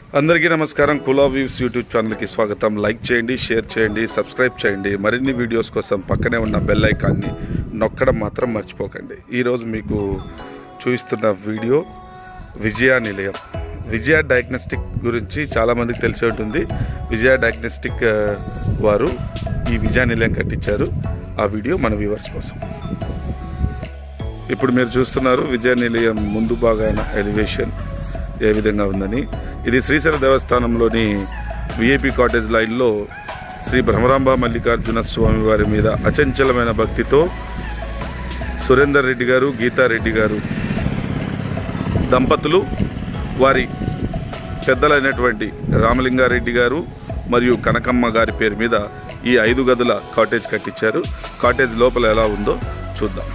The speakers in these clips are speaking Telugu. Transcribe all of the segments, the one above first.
అందరికీ నమస్కారం కులా వ్యూస్ యూట్యూబ్ ఛానల్కి స్వాగతం లైక్ చేయండి షేర్ చేయండి సబ్స్క్రైబ్ చేయండి మరిన్ని వీడియోస్ కోసం పక్కనే ఉన్న బెల్ ఐకాన్ని నొక్కడం మాత్రం మర్చిపోకండి ఈరోజు మీకు చూపిస్తున్న వీడియో విజయ నిలయం విజయ డయాగ్నోస్టిక్ గురించి చాలామందికి తెలిసి ఉంటుంది విజయ డయాగ్నోస్టిక్ ఆ, వారు ఈ విజయ నిలయం కట్టించారు ఆ వీడియో మన వ్యూవర్స్ కోసం ఇప్పుడు మీరు చూస్తున్నారు విజయ నిలయం ముందు భాగాన ఎలివేషన్ ఏ విధంగా ఉందని ఇది శ్రీశైల దేవస్థానంలోని విఐపి కాటేజ్ లైన్లో శ్రీ భ్రమరాంబ మల్లికార్జున స్వామి వారి మీద అచంచలమైన భక్తితో సురేందర్ రెడ్డి గారు గీతారెడ్డి గారు దంపతులు వారి పెద్దలైనటువంటి రామలింగారెడ్డి గారు మరియు కనకమ్మ గారి పేరు మీద ఈ ఐదు గదుల కాటేజ్ కట్టించారు కాటేజ్ లోపల ఎలా ఉందో చూద్దాం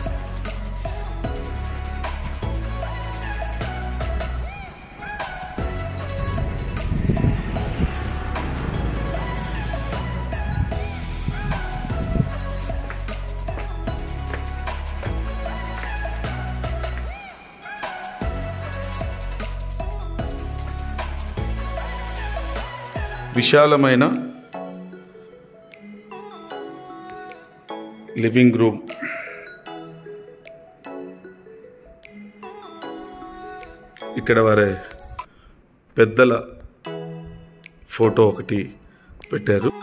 విశాలమైన లివింగ్ రూమ్ ఇక్కడ వారి పెద్దల ఫోటో ఒకటి పెట్టారు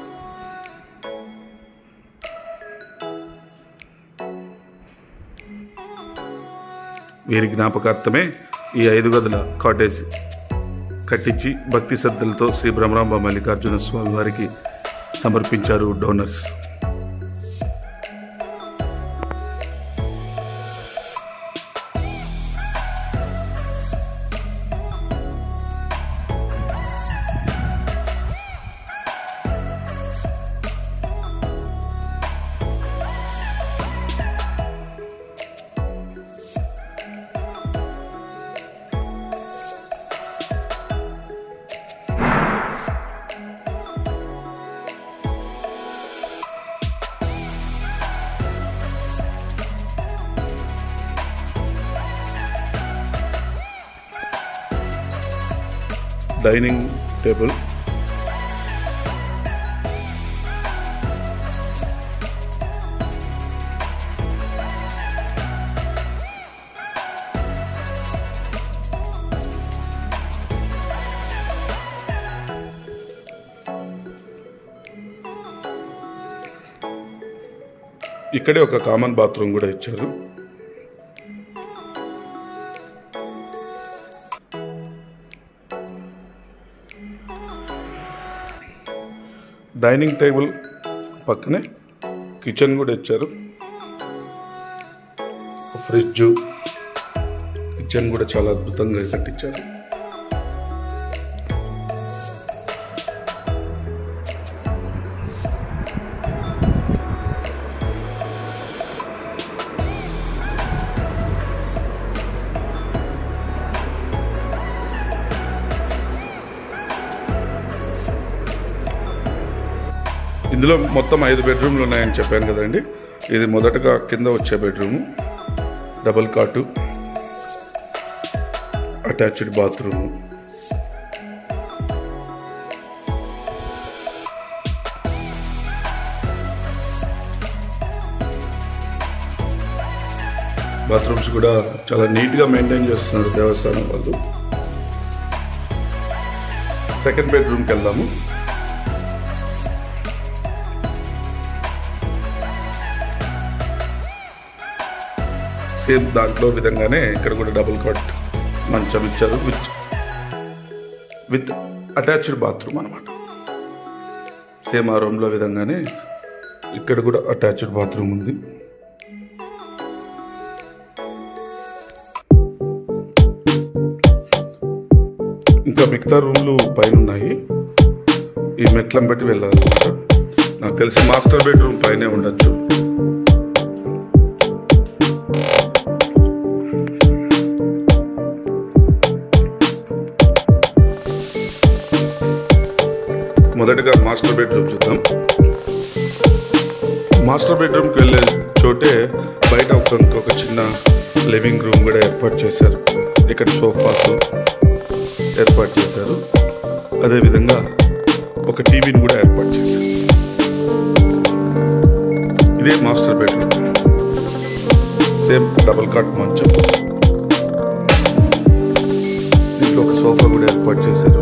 వీరి జ్ఞాపకార్థమే ఈ ఐదు గదుల కాటేజ్ కట్టించి భక్తి శ్రద్ధలతో శ్రీ భ్రమరాంబ మల్లికార్జున స్వామి వారికి సమర్పించారు డోనర్స్ డైనింగ్ టేబుల్ ఇక్కడే ఒక కామన్ బాత్రూమ్ కూడా ఇచ్చారు డైనింగ్ టేబుల్ పక్కనే కిచెన్ కూడా ఇచ్చారు ఫ్రిడ్జ్ కిచెన్ కూడా చాలా అద్భుతంగా కట్టించారు ఇందులో మొత్తం ఐదు బెడ్రూమ్లు ఉన్నాయని చెప్పాను కదండి ఇది మొదటగా కింద వచ్చే bedroom double cot attached bathroom bathrooms కూడా చాలా నీట్గా మెయింటైన్ చేస్తున్నారు దేవస్థానం వాళ్ళు సెకండ్ బెడ్రూమ్కి వెళ్దాము సేమ్ దాంట్లో విధంగానే ఇక్కడ కూడా డబుల్ కాట్ మంచం ఇచ్చారు విత్ విత్ అటాచ్డ్ బాత్రూమ్ అనమాట సేమ్ ఆ రూమ్లో విధంగానే ఇక్కడ కూడా అటాచ్డ్ బాత్రూమ్ ఉంది ఇంకా మిగతా రూమ్లు పైన ఉన్నాయి ఈ మెట్లను బట్టి వెళ్ళాలన్నమాట నాకు తెలిసి మాస్టర్ బెడ్రూమ్ పైనే ఉండొచ్చు మొదటగా మాస్టర్ బెడ్రూమ్ చూద్దాం మాస్టర్ బెడ్రూమ్కి వెళ్ళే చోటే బయట ఒక ఇంకొక చిన్న లివింగ్ రూమ్ కూడా ఏర్పాటు చేశారు ఇక్కడ సోఫాస్ ఏర్పాటు చేశారు అదేవిధంగా ఒక టీవీని కూడా ఏర్పాటు చేశారు ఇదే master bedroom same double cot మంచం దీంట్లో ఒక సోఫా కూడా ఏర్పాటు చేశారు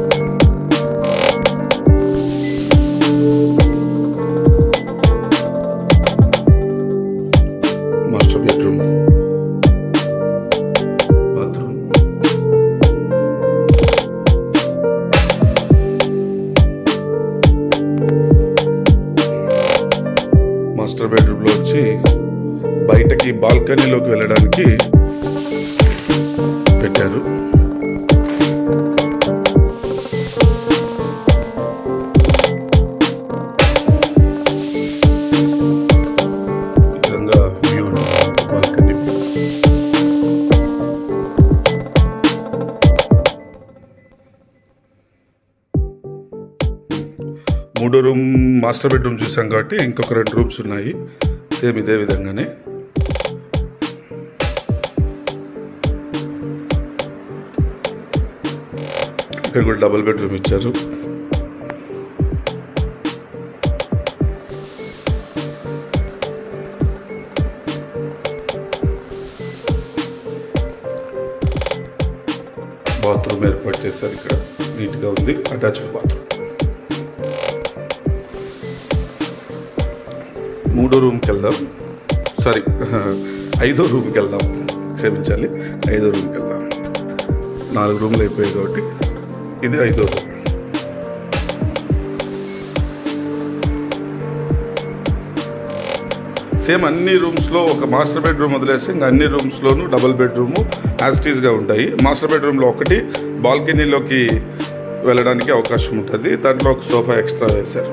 మాస్టర్ బెడ్రూమ్ బాత్రూమ్ మాస్టర్ బెడ్రూమ్లో వచ్చి బయటకి బాల్కనీలోకి వెళ్ళడానికి పెట్టారు ఈ విధంగా వ్యూ బాల్కనీ మూడో రూమ్ మాస్టర్ బెడ్రూమ్ చూసాం కాబట్టి ఇంకొక రెండు రూమ్స్ ఉన్నాయి సేమ్ ఇదే విధంగానే ఇక్కడ కూడా డబుల్ బెడ్రూమ్ ఇచ్చారు బాత్రూమ్ ఏర్పాటు చేశారు ఇక్కడ నీట్గా ఉంది అటాచ్డ్ బాత్రూమ్ మూడో రూమ్కి వెళ్దాం సారీ ఐదో రూమ్కి వెళ్దాం క్షమించాలి ఐదో రూమ్కి వెళ్దాం నాలుగు రూమ్లు అయిపోయాయి కాబట్టి ఇది ఐదో రూమ్ సేమ్ అన్ని రూమ్స్లో ఒక మాస్టర్ బెడ్రూమ్ వదిలేసి ఇంకా అన్ని రూమ్స్లోనూ డబుల్ బెడ్రూము యాస్టీస్గా ఉంటాయి మాస్టర్ బెడ్రూమ్లో ఒకటి బాల్కనీలోకి వెళ్ళడానికి అవకాశం ఉంటుంది దాంట్లో ఒక సోఫా ఎక్స్ట్రా వేశారు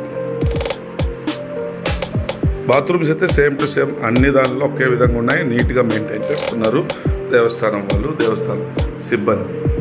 బాత్రూమ్స్ అయితే సేమ్ టు సేమ్ అన్ని దానిలో ఒకే విధంగా ఉన్నాయి నీట్గా మెయింటైన్ చేస్తున్నారు దేవస్థానం వాళ్ళు దేవస్థానం సిబ్బంది